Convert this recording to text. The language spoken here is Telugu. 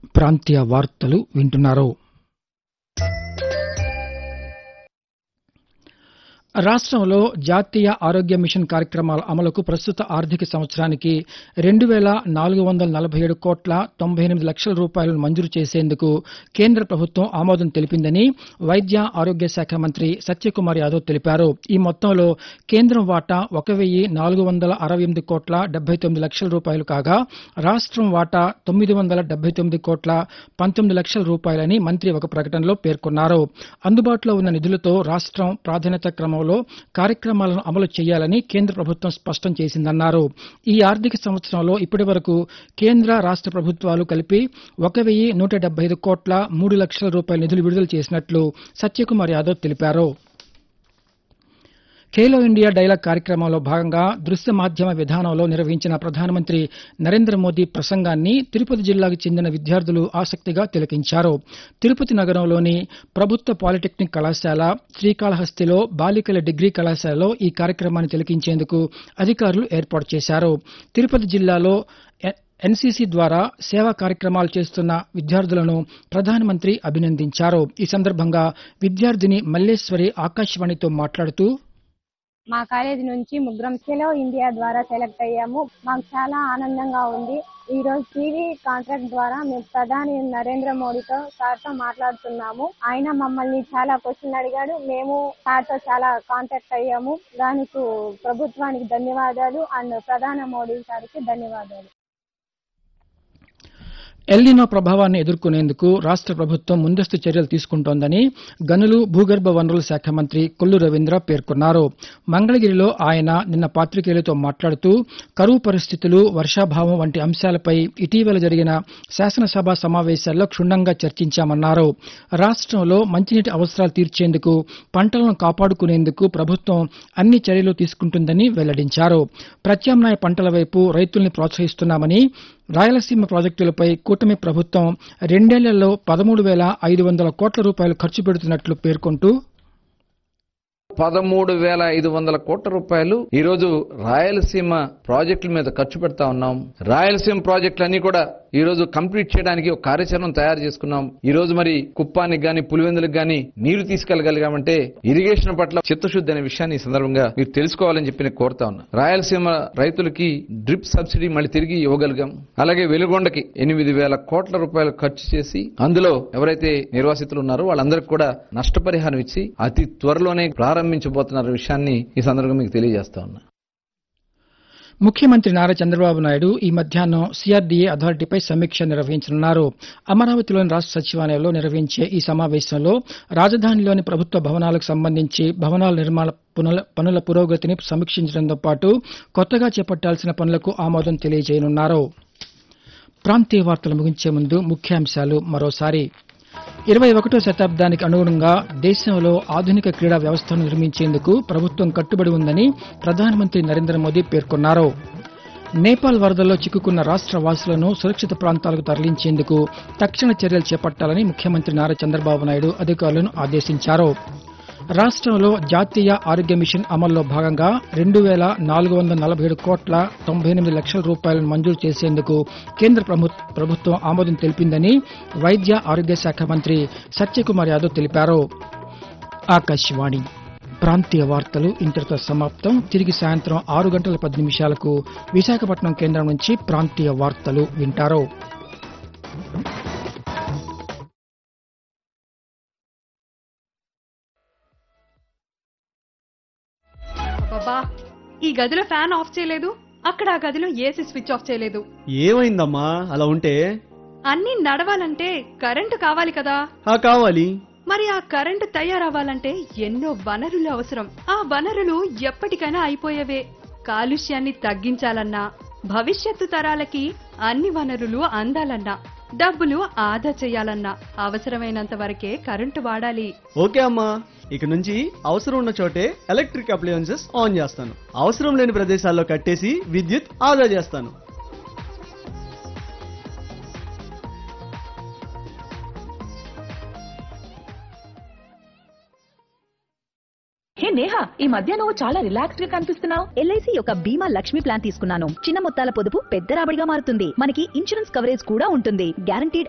ప్రాంతీయ వార్తలు వింటున్నారు రాష్ట్రంలో జాతీయ ఆరోగ్య మిషన్ కార్యక్రమాల అమలుకు ప్రస్తుత ఆర్థిక సంవత్సరానికి రెండు వేల నాలుగు వందల నలభై ఏడు కోట్ల తొంభై ఎనిమిది లక్షల రూపాయలను మంజూరు చేసేందుకు కేంద్ర ప్రభుత్వం ఆమోదం తెలిపిందని వైద్య ఆరోగ్య శాఖ మంత్రి సత్యకుమార్ యాదవ్ తెలిపారు ఈ మొత్తంలో కేంద్రం వాటా ఒక వెయ్యి నాలుగు వందల అరవై ఎనిమిది కోట్ల డెబ్బై తొమ్మిది లక్షల రూపాయలు కాగా రాష్ట్రం వాటా తొమ్మిది వందల డెబ్బై తొమ్మిది కోట్ల పంతొమ్మిది లక్షల రూపాయలని మంత్రి ఒక ప్రకటనలో పేర్కొన్నారు అందుబాటులో ఉన్న నిధులతో రాష్ట్రం ప్రాధాన్యత క్రమంలో కార్యక్రమాలను అమలు చేయాలని కేంద్ర ప్రభుత్వం స్పష్టం చేసిందన్నారు ఈ ఆర్థిక సంవత్సరంలో ఇప్పటి వరకు కేంద్ర రాష్ట్ర ప్రభుత్వాలు కలిపి ఒక వెయ్యి నూట డెబ్బై ఐదు కోట్ల మూడు లక్షల రూపాయల నిధులు విడుదల చేసినట్లు సత్యకుమార్ యాదవ్ తెలిపారు ఖేలో ఇండియా డైలాగ్ కార్యక్రమంలో భాగంగా దృశ్య మాధ్యమ విధానంలో నిర్వహించిన ప్రధానమంత్రి నరేంద్ర మోదీ ప్రసంగాన్ని తిరుపతి జిల్లాకు చెందిన విద్యార్థులు ఆసక్తిగా తిలకించారు తిరుపతి నగరంలోని ప్రభుత్వ పాలిటెక్నిక్ కళాశాల శ్రీకాళహస్తిలో బాలికల డిగ్రీ కళాశాలలో ఈ కార్యక్రమాన్ని తిలకించేందుకు అధికారులు ఏర్పాటు చేశారు తిరుపతి జిల్లాలో ఎ- ఎన్సీసీ ద్వారా సేవా కార్యక్రమాలు చేస్తున్న విద్యార్థులను ప్రధానమంత్రి అభినందించారు ఈ సందర్భంగా విద్యార్థిని మల్లేశ్వరి ఆకాశవాణితో మాట్లాడుతూ మా కాలేజీ నుంచి ముగ్గురం ఖేలో ఇండియా ద్వారా సెలెక్ట్ అయ్యాము మాకు చాలా ఆనందంగా ఉంది ఈ రోజు టీవీ కాంట్రాక్ట్ ద్వారా మేము ప్రధాని నరేంద్ర మోడీతో సార్తో మాట్లాడుతున్నాము ఆయన మమ్మల్ని చాలా క్వశ్చన్ అడిగాడు మేము సార్తో చాలా కాంటాక్ట్ అయ్యాము దానికి ప్రభుత్వానికి ధన్యవాదాలు అండ్ ప్రధాని మోడీ సార్కి ధన్యవాదాలు ఎల్నినో ప్రభావాన్ని ఎదుర్కొనేందుకు రాష్ట్ర ప్రభుత్వం ముందస్తు చర్యలు తీసుకుంటోందని గనులు భూగర్భ వనరుల శాఖ మంత్రి కొల్లు రవీంద్ర పేర్కొన్నారు మంగళగిరిలో ఆయన నిన్న పాత్రికేయులతో మాట్లాడుతూ కరువు పరిస్థితులు వర్షాభావం వంటి అంశాలపై ఇటీవల జరిగిన శాసనసభ సమావేశాల్లో క్షుణ్ణంగా చర్చించామన్నారు రాష్ట్రంలో మంచినీటి అవసరాలు తీర్చేందుకు పంటలను కాపాడుకునేందుకు ప్రభుత్వం అన్ని చర్యలు తీసుకుంటుందని వెల్లడించారు ప్రత్యామ్నాయ పంటల వైపు రైతుల్ని ప్రోత్సహిస్తున్నామని రాయలసీమ ప్రాజెక్టులపై కూటమి ప్రభుత్వం రెండేళ్లలో పదమూడు వేల ఐదు వందల కోట్ల రూపాయలు ఖర్చు పెడుతున్నట్లు పేర్కొంటూ పదమూడు వేల ఐదు వందల కోట్ల రూపాయలు ఈ రోజు రాయలసీమ ప్రాజెక్టుల మీద ఖర్చు పెడతా ఉన్నాం రాయలసీమ ప్రాజెక్టులన్నీ కూడా ఈ రోజు కంప్లీట్ చేయడానికి ఒక కార్యాచరణ తయారు చేసుకున్నాం ఈ రోజు మరి కుప్పానికి గాని పులివెందులకు గాని నీరు తీసుకెళ్లగలిగామంటే ఇరిగేషన్ పట్ల చిత్తశుద్ధి అనే విషయాన్ని ఈ సందర్భంగా మీరు తెలుసుకోవాలని చెప్పి నేను కోరుతా ఉన్నా రాయలసీమ రైతులకి డ్రిప్ సబ్సిడీ మళ్ళీ తిరిగి ఇవ్వగలిగాం అలాగే వెలుగొండకి ఎనిమిది వేల కోట్ల రూపాయలు ఖర్చు చేసి అందులో ఎవరైతే నిర్వాసితులు ఉన్నారో వాళ్ళందరికీ కూడా నష్టపరిహారం ఇచ్చి అతి త్వరలోనే ప్రారంభించబోతున్న విషయాన్ని ఈ సందర్భంగా మీకు తెలియజేస్తా ఉన్నా ముఖ్యమంత్రి నారా చంద్రబాబు నాయుడు ఈ మధ్యాహ్నం సిఆర్డీఏ అథారిటీపై సమీక్ష నిర్వహించనున్నారు అమరావతిలోని రాష్ట్ర సచివాలయంలో నిర్వహించే ఈ సమావేశంలో రాజధానిలోని ప్రభుత్వ భవనాలకు సంబంధించి భవనాల నిర్మాణ పునల- పనుల పురోగతిని సమీక్షించడంతో పాటు కొత్తగా చేపట్టాల్సిన పనులకు ఆమోదం తెలియజేయనున్నారు ప్రాంతీయ వార్తలు ముగించే ముందు ముఖ్యాంశాలు మరోసారి ఇరవై ఒకటో శతాబ్దానికి అనుగుణంగా దేశంలో ఆధునిక క్రీడా వ్యవస్థను నిర్మించేందుకు ప్రభుత్వం కట్టుబడి ఉందని ప్రధానమంత్రి నరేంద్ర మోదీ పేర్కొన్నారు నేపాల్ వరదల్లో చిక్కుకున్న రాష్ట్ర వాసులను సురక్షిత ప్రాంతాలకు తరలించేందుకు తక్షణ చర్యలు చేపట్టాలని ముఖ్యమంత్రి నారా చంద్రబాబు నాయుడు అధికారులను ఆదేశించారు రాష్ట్రంలో జాతీయ ఆరోగ్య మిషన్ అమల్లో భాగంగా రెండు వేల నాలుగు వందల నలభై ఏడు కోట్ల తొంభై ఎనిమిది లక్షల రూపాయలను మంజూరు చేసేందుకు కేంద్ర ప్రభు- ప్రభుత్వం ఆమోదం తెలిపిందని వైద్య ఆరోగ్య శాఖ మంత్రి సత్యకుమార్ యాదవ్ తెలిపారు ఆకాశవాణి ప్రాంతీయ వార్తలు ఇంతటితో సమాప్తం తిరిగి సాయంత్రం ఆరు గంటల పది నిమిషాలకు విశాఖపట్నం కేంద్రం నుంచి ప్రాంతీయ వార్తలు వింటారు అబ్బబ్బా ఈ గదిలో ఫ్యాన్ ఆఫ్ చేయలేదు అక్కడ ఆ గదిలో ఏసీ స్విచ్ ఆఫ్ చేయలేదు ఏమైందమ్మా అలా ఉంటే అన్నీ నడవాలంటే కరెంటు కావాలి కదా ఆ కావాలి మరి ఆ కరెంటు తయారవ్వాలంటే ఎన్నో వనరులు అవసరం ఆ వనరులు ఎప్పటికైనా అయిపోయేవే కాలుష్యాన్ని తగ్గించాలన్నా భవిష్యత్తు తరాలకి అన్ని వనరులు అందాలన్నా డబ్బులు ఆదా చేయాలన్నా అవసరమైనంత వరకే కరెంటు వాడాలి ఓకే అమ్మా ఇక నుంచి అవసరం ఉన్న చోటే ఎలక్ట్రిక్ అప్లయన్సెస్ ఆన్ చేస్తాను అవసరం లేని ప్రదేశాల్లో కట్టేసి విద్యుత్ ఆదా చేస్తాను హే నేహా ఈ మధ్య నువ్వు చాలా రిలాక్స్డ్ గా కనిపిస్తున్నావు ఎల్ఐసి యొక్క బీమా లక్ష్మి ప్లాన్ తీసుకున్నాను చిన్న మొత్తాల పొదుపు పెద్ద రాబడిగా మారుతుంది మనకి ఇన్సూరెన్స్ కవరేజ్ కూడా ఉంటుంది గ్యారంటీడ్